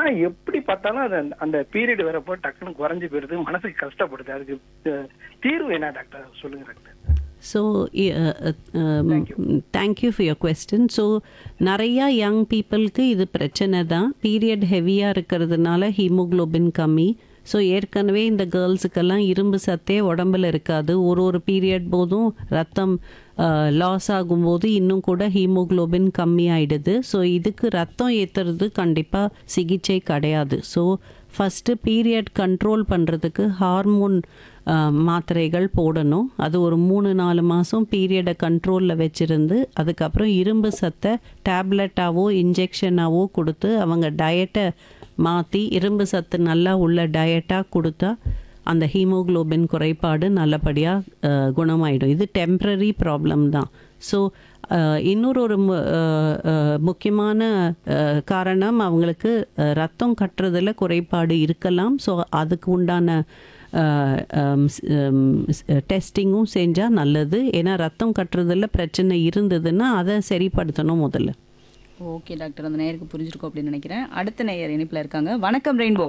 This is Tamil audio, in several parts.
ஆனா எப்படி பார்த்தாலும் அது அந்த- அந்த பீரியட் வரப்போ டக்குன்னு குறைஞ்சு போயிருது மனசுக்கு கஷ்டப்படுது அதுக்கு அஹ், தீர்வு என்ன டாக்டர் சொல்லுங்க doctor so thank you for your question so நிறையா யங் பீப்புளுக்கு இது பிரச்சனை தான் பீரியட் ஹெவியாக இருக்கிறதுனால ஹீமோகுளோபின் கம்மி ஸோ ஏற்கனவே இந்த கேர்ள்ஸுக்கெல்லாம் இரும்பு சத்தே உடம்புல இருக்காது ஒரு ஒரு பீரியட் போதும் ரத்தம் லாஸ் ஆகும்போது இன்னும் கூட ஹீமோகுளோபின் கம்மி ஆயிடுது ஸோ இதுக்கு ரத்தம் ஏற்றுறது கண்டிப்பாக சிகிச்சை கிடையாது ஸோ ஃபஸ்ட்டு பீரியட் கண்ட்ரோல் பண்ணுறதுக்கு ஹார்மோன் மாத்திரைகள் போடணும் அது ஒரு மூணு நாலு மாதம் பீரியடை கண்ட்ரோலில் வச்சுருந்து அதுக்கப்புறம் இரும்பு சத்தை டேப்லெட்டாவோ இன்ஜெக்ஷனாவோ கொடுத்து அவங்க டயட்டை மாற்றி இரும்பு சத்து நல்லா உள்ள டயட்டாக கொடுத்தா அந்த ஹீமோகுளோபின் குறைபாடு நல்லபடியாக குணமாயிடும் இது டெம்ப்ரரி ப்ராப்ளம் தான் ஸோ இன்னொரு ஒரு மு- அஹ், அஹ், முக்கியமான அஹ், காரணம் அவங்களுக்கு அஹ், ரத்தம் கட்டுறதுல குறைபாடு இருக்கலாம் ஸோ அதுக்கு உண்டான டெஸ்டிங்கும் செஞ்சால் நல்லது ஏன்னா ரத்தம் கட்டுறதுல பிரச்சனை இருந்ததுன்னா அதை சரிப்படுத்தணும் முதல்ல ஓகே டாக்டர் அந்த நேயருக்கு புரிஞ்சிருக்கும் அப்படின்னு நினைக்கிறேன் அடுத்த நேயர் இணைப்பில் இருக்காங்க வணக்கம் ரெயின்போ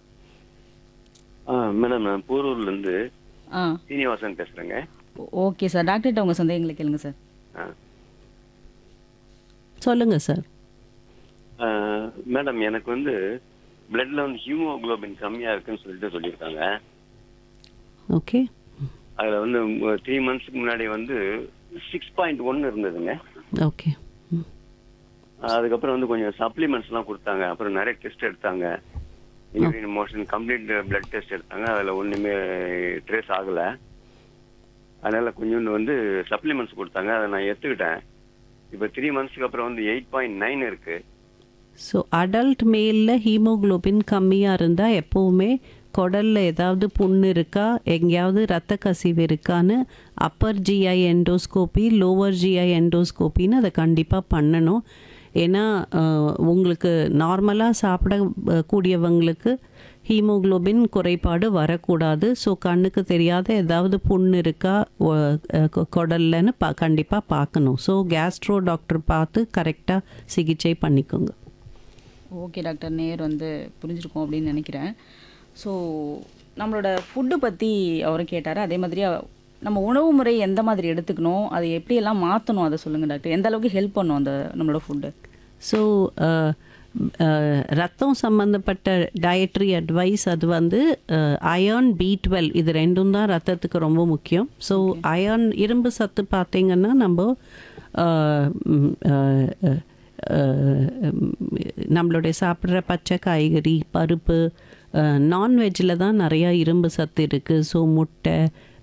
ஆ மேடம் நான் போரூர்ல இருந்து ஆ சீனிவாசன் பேசுறேங்க ஓகே சார் டாக்டர்கிட்ட உங்கள் சந்தேகங்களை கேளுங்க சார் ஆ. சொல்லுங்கள் சார் ஆ, மேடம் எனக்கு வந்து பிளட்ல வந்து ஹீமோகுளோபின் கம்மியா இருக்குன்னு சொல்லிட்டு சொல்லியிருக்காங்க ஓகே அதுல வந்து த்ரீ மந்த்ஸ்க்கு முன்னாடி வந்து சிக்ஸ் பாயிண்ட் ஒன் இருந்ததுங்க ஓகே ம் அதுக்கப்புறம் வந்து கொஞ்சம் சப்ளிமெண்ட்ஸ் எல்லாம் கொடுத்தாங்க அப்புறம் நிறைய டெஸ்ட் எடுத்தாங்க urine motion complete blood test எடுத்தாங்க அதுல ஒண்ணுமே ட்ரேஸ் ஆகல அதனால கொஞ்சோண்டு வந்து சப்ளிமெண்ட்ஸ் கொடுத்தாங்க அதை நான் எடுத்துக்கிட்டேன் இப்போ த்ரீ மந்த்ஸ்க்கு அப்புறம் வந்து எயிட் பாயிண்ட் நைன் இருக்கு ஸோ அடல்ட் மேலில் ஹீமோகுளோபின் கம்மியாக இருந்தால் எப்போவுமே குடலில் ஏதாவது புண்ணு இருக்கா எங்கேயாவது ரத்த கசிவு இருக்கான்னு upper GI endoscopy lower GI எண்டோஸ்கோப்பின்னு அதை கண்டிப்பாக பண்ணணும் ஏன்னா அஹ், உங்களுக்கு நார்மலாக சாப்பிட அஹ், கூடியவங்களுக்கு ஹீமோகுளோபின் குறைபாடு வரக்கூடாது ஸோ கண்ணுக்கு தெரியாத ஏதாவது புண்ணு இருக்கா ஒ- அஹ், கொ- குடல்லன்னு பா கண்டிப்பாக பார்க்கணும் ஸோ கேஸ்ட்ரோ டாக்டர் பார்த்து கரெக்டாக சிகிச்சை பண்ணிக்கோங்க ஓகே டாக்டர் நேர் வந்து புரிஞ்சிருக்கும் அப்படின்னு நினைக்கிறேன் ஸோ நம்மளோட ஃபுட்டு பற்றி அவரும் கேட்டார் அதே மாதிரி அவ- நம்ம உணவு முறை எந்த மாதிரி எடுத்துக்கணும் அதை எப்படியெல்லாம் மாற்றணும் அதை சொல்லுங்கள் டாக்டர் எந்த அளவுக்கு ஹெல்ப் பண்ணும் அந்த நம்மளோட ஃபுட்டு ஸோ ரத்தம் சம்மந்தப்பட்ட டயட்ரி அட்வைஸ் அது வந்து அயர்ன் பி டுவெல் இது ரெண்டும் தான் ரத்தத்துக்கு ரொம்ப முக்கியம் ஸோ அயர்ன் இரும்பு சத்து பார்த்தீங்கன்னா நம்ம அஹ், ம், அஹ், அஹ், அஹ், நம்மளுடைய சாப்பிட்ற பச்சை காய்கறி பருப்பு நான்வெஜ்ஜில் தான் நிறையா இரும்பு சத்து இருக்குது ஸோ முட்டை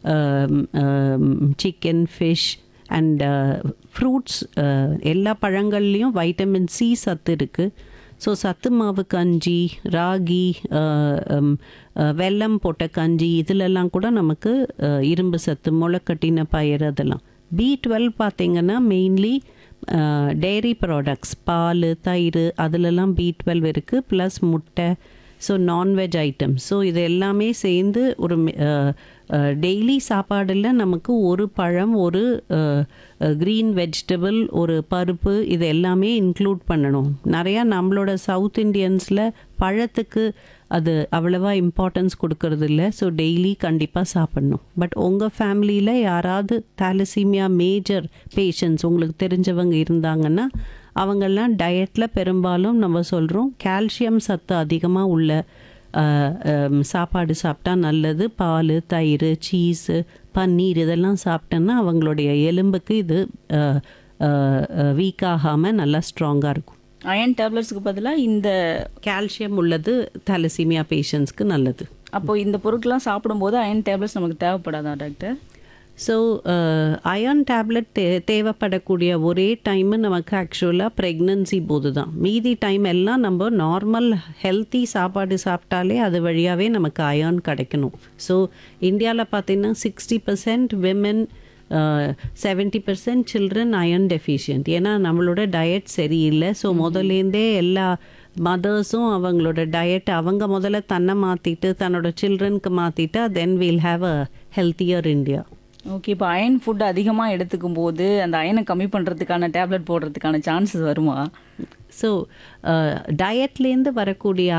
சிக்கன் ஃபிஷ் அண்ட் ஃப்ரூட்ஸ் எல்லா பழங்கள்லேயும் வைட்டமின் சி சத்து இருக்குது ஸோ சத்து மாவு கஞ்சி ராகி அஹ், ஹம், அஹ், வெல்லம் போட்ட கஞ்சி இதிலெல்லாம் கூட நமக்கு அஹ், இரும்பு சத்து முளைக்கட்டின பயிர் அதெல்லாம் பி டுவெல் பார்த்தீங்கன்னா மெயின்லி டெய்ரி ப்ராடக்ட்ஸ் பால் தயிர் அதிலெல்லாம் பி டுவெல் இருக்குது ப்ளஸ் முட்டை ஸோ நான்வெஜ் ஐட்டம்ஸ் ஸோ இது எல்லாமே சேர்ந்து ஒரு டெய்லி சாப்பாடில் நமக்கு ஒரு பழம் ஒரு க்ரீன் வெஜிடபிள் ஒரு பருப்பு இது எல்லாமே இன்க்ளூட் பண்ணணும் நிறையா நம்மளோட சவுத் இண்டியன்ஸில் பழத்துக்கு அது அவ்வளவா இம்பார்ட்டன்ஸ் கொடுக்கறது இல்லை ஸோ டெய்லி கண்டிப்பாக சாப்பிடணும் பட் உங்கள் ஃபேமிலியில் யாராவது தாலசீமியா மேஜர் பேஷண்ட்ஸ் உங்களுக்கு தெரிஞ்சவங்க இருந்தாங்கன்னா அவங்கெல்லாம் டயட்டில் பெரும்பாலும் நம்ம சொல்கிறோம் கால்சியம் சத்து அதிகமாக உள்ள அஹ், ஹம், சாப்பாடு சாப்பிட்டா நல்லது பால் தயிர் சீஸு பன்னீர் இதெல்லாம் சாப்பிட்டோன்னா அவங்களுடைய எலும்புக்கு இது வீக் ஆகாமல் நல்லா ஸ்ட்ராங்காக இருக்கும் அயன் டேப்லெட்ஸ்க்கு பதிலாக இந்த கால்சியம் உள்ளது தாலசீமியா பேஷண்ட்ஸ்க்கு நல்லது அப்போ இந்த பொருட்கள்லாம் சாப்பிடும்போது அயன் டேப்லெட்ஸ் நமக்கு தேவைப்படாதா டாக்டர் ஸோ அயர்ன் டேப்லெட் தே தேவைப்படக்கூடிய ஒரே டைமு நமக்கு ஆக்சுவலாக ப்ரெக்னன்சி போது தான் மீதி டைம் எல்லாம் நம்ம நார்மல் ஹெல்த்தி சாப்பாடு சாப்பிட்டாலே அது வழியாகவே நமக்கு அயர்ன் கிடைக்கணும் ஸோ இந்தியாவில் பார்த்தீங்கன்னா sixty percent women seventy percent children iron deficient ஏன்னா நம்மளோட டயட் சரியில்லை ஸோ முதல்லேருந்தே எல்லா மதர்ஸும் அவங்களோட டயட் அவங்க முதல்ல தன்னை மாற்றிட்டு தன்னோட சில்ட்ரனுக்கு மாற்றிட்டா then we'll have a healthier India okay இப்போ அயன் ஃபுட் அதிகமாக எடுத்துக்கும் போது அந்த அயனை கம்மி பண்ணுறதுக்கான டேப்லெட் போடுறதுக்கான சான்சஸ் வருமா ஸோ டயட்லேருந்து வரக்கூடிய